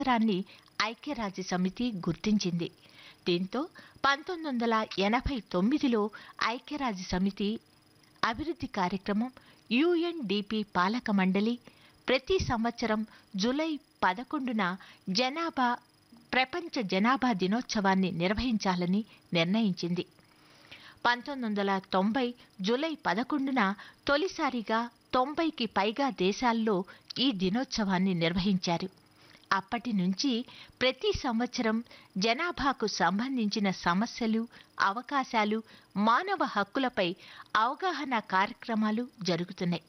అవసరాన్ని ఐక్యరాజ్య సమితి గుర్తించింది దీంతో పంతొమ్మిది వందల ఎనభై తొమ్మిదిలో ఐక్యరాజ్య సమితి అభివృద్ధి కార్యక్రమం యుఎన్డిపి పాలక మండలి ప్రతి సంవత్సరం జూలై పదకొండున జనాభా ప్రపంచ జనాభా దినోత్సవాన్ని నిర్వహించాలని నిర్ణయించింది పంతొమ్మిది వందల తొంభై జూలై పదకొండున తొలిసారిగా తొంభైకి పైగా దేశాల్లో ఈ దినోత్సవాన్ని నిర్వహించారు అప్పటి నుంచి ప్రతి సంవత్సరం జనాభాకు సంబంధించిన సమస్యలు అవకాశాలు మానవ హక్కులపై అవగాహన కార్యక్రమాలు జరుగుతున్నాయి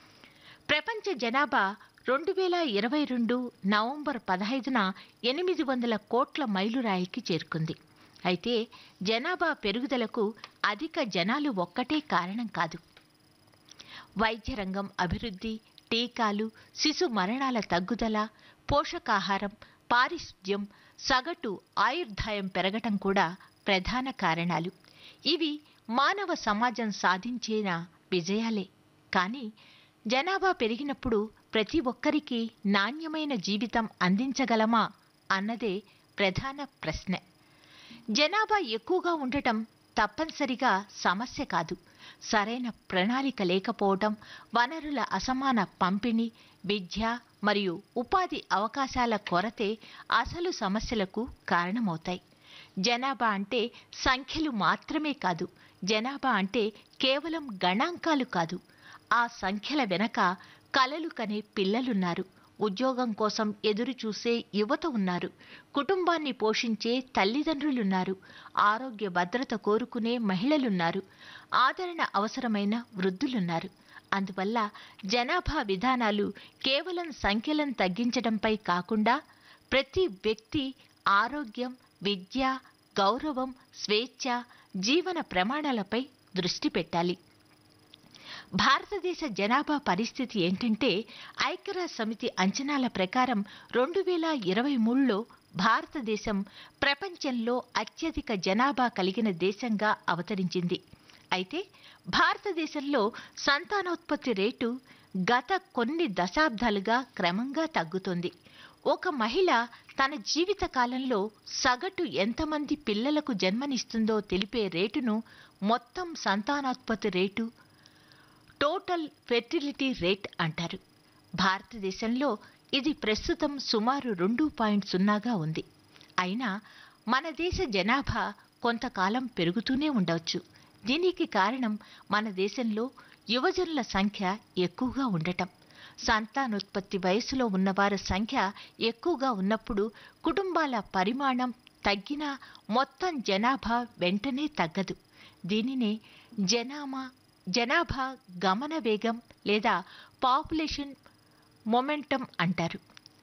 ప్రపంచ జనాభా రెండు వేల ఇరవై రెండు నవంబర్ పదహైదున ఎనిమిది వందల కోట్ల మైలురాయికి చేరుకుంది అయితే జనాభా పెరుగుదలకు అధిక జనాలు ఒక్కటే కారణం కాదు వైద్య రంగం అభివృద్ధి టీకాలు శిశు మరణాల తగ్గుదల పోషకాహారం పారిశుద్ధ్యం సగటు ఆయుర్దాయం పెరగటం కూడా ప్రధాన కారణాలు ఇవి మానవ సమాజం సాధించిన విజయాలే కానీ జనాభా పెరిగినప్పుడు ప్రతి ఒక్కరికి నాణ్యమైన జీవితం అందించగలమా అన్నదే ప్రధాన ప్రశ్న జనాభా ఎక్కువగా ఉండటం తప్పనిసరిగా సమస్య కాదు సరైన ప్రణాళిక లేకపోవటం వనరుల అసమాన పంపిణీ విద్య మరియు ఉపాధి అవకాశాల కొరతే అసలు సమస్యలకు కారణమవుతాయి జనాభా అంటే సంఖ్యలు మాత్రమే కాదు జనాభా అంటే కేవలం గణాంకాలు కాదు ఆ సంఖ్యల వెనక కలలు కనే పిల్లలున్నారు ఉద్యోగం కోసం ఎదురు చూసే యువత ఉన్నారు కుటుంబాన్ని పోషించే తల్లిదండ్రులున్నారు ఆరోగ్య భద్రత కోరుకునే మహిళలున్నారు ఆదరణ అవసరమైన వృద్ధులున్నారు అందువల్ల జనాభా విధానాలు కేవలం సంఖ్యలను తగ్గించడంపై కాకుండా ప్రతి వ్యక్తి ఆరోగ్యం విద్య గౌరవం స్వేచ్ఛ జీవన ప్రమాణాలపై దృష్టి పెట్టాలి భారతదేశ జనాభా పరిస్థితి ఏంటంటే ఐక్యరాజ్య సమితి అంచనాల ప్రకారం రెండు వేల ఇరవై మూడులో భారతదేశం ప్రపంచంలో అత్యధిక జనాభా కలిగిన దేశంగా అవతరించింది అయితే భారతదేశంలో సంతానోత్పత్తి రేటు గత కొన్ని దశాబ్దాలుగా క్రమంగా తగ్గుతోంది ఒక మహిళ తన జీవిత కాలంలో సగటు ఎంతమంది పిల్లలకు జన్మనిస్తుందో తెలిపే రేటును మొత్తం సంతానోత్పత్తి రేటు టోటల్ ఫెర్టిలిటీ రేట్ అంటారు భారతదేశంలో ఇది ప్రస్తుతం సుమారు రెండు పాయింట్ సున్నాగా ఉంది అయినా మన దేశ జనాభా కొంతకాలం పెరుగుతూనే ఉండవచ్చు దీనికి కారణం మన దేశంలో యువజనుల సంఖ్య ఎక్కువగా ఉండటం సంతానోత్పత్తి వయసులో ఉన్నవారి సంఖ్య ఎక్కువగా ఉన్నప్పుడు కుటుంబాల పరిమాణం తగ్గినా మొత్తం జనాభా వెంటనే తగ్గదు దీనినే జనామా జనాభా గమన వేగం లేదా పాపులేషన్ మొమెంటం అంటారు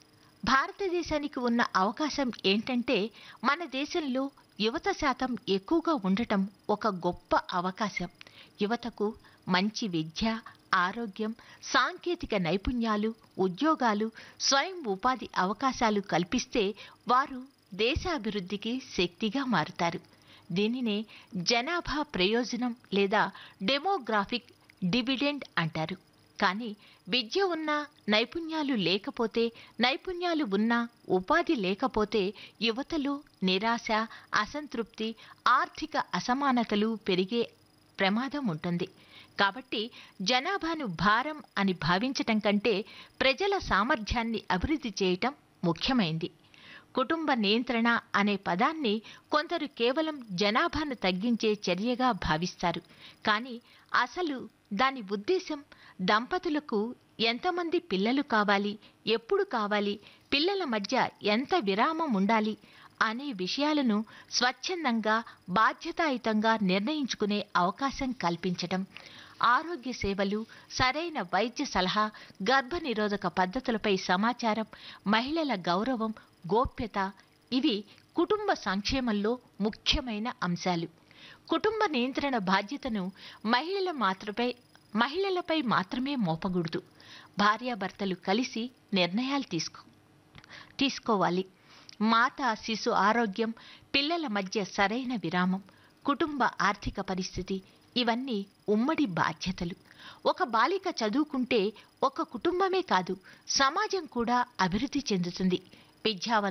భారతదేశానికి ఉన్న అవకాశం ఏంటంటే మన దేశంలో యువత శాతం ఎక్కువగా ఉండటం ఒక గొప్ప అవకాశం యువతకు మంచి విద్య ఆరోగ్యం సాంకేతిక నైపుణ్యాలు ఉద్యోగాలు స్వయం ఉపాధి అవకాశాలు కల్పిస్తే వారు దేశాభివృద్ధికి శక్తిగా మారుతారు దీనినే జనాభా ప్రయోజనం లేదా డెమోగ్రాఫిక్ డివిడెండ్ అంటారు కానీ విద్య ఉన్నా నైపుణ్యాలు లేకపోతే నైపుణ్యాలు ఉన్నా ఉపాధి లేకపోతే యువతలో నిరాశ అసంతృప్తి ఆర్థిక అసమానతలు పెరిగే ప్రమాదం ఉంటుంది కాబట్టి జనాభాను భారం అని భావించటం కంటే ప్రజల సామర్థ్యాన్ని అభివృద్ధి చేయటం ముఖ్యమైంది కుటుంబ నియంత్రణ అనే పదాన్ని కొందరు కేవలం జనాభాను తగ్గించే చర్యగా భావిస్తారు కానీ అసలు దాని ఉద్దేశం దంపతులకు ఎంతమంది పిల్లలు కావాలి ఎప్పుడు కావాలి పిల్లల మధ్య ఎంత విరామం ఉండాలి అనే విషయాలను స్వచ్ఛందంగా బాధ్యతాయుతంగా నిర్ణయించుకునే అవకాశం కల్పించటం ఆరోగ్య సేవలు సరైన వైద్య సలహా గర్భనిరోధక పద్ధతులపై సమాచారం మహిళల గౌరవం గోప్యత ఇవి కుటుంబ సంక్షేమంలో ముఖ్యమైన అంశాలు కుటుంబ నియంత్రణ బాధ్యతను మహిళల మాత్రమే మహిళలపై మాత్రమే మోపకూడదు భార్యాభర్తలు కలిసి నిర్ణయాలు తీసుకో తీసుకోవాలి మాత శిశు ఆరోగ్యం పిల్లల మధ్య సరైన విరామం కుటుంబ ఆర్థిక పరిస్థితి ఇవన్నీ ఉమ్మడి బాధ్యతలు ఒక బాలిక చదువుకుంటే ఒక కుటుంబమే కాదు సమాజం కూడా అభివృద్ధి చెందుతుంది విద్యావంతులు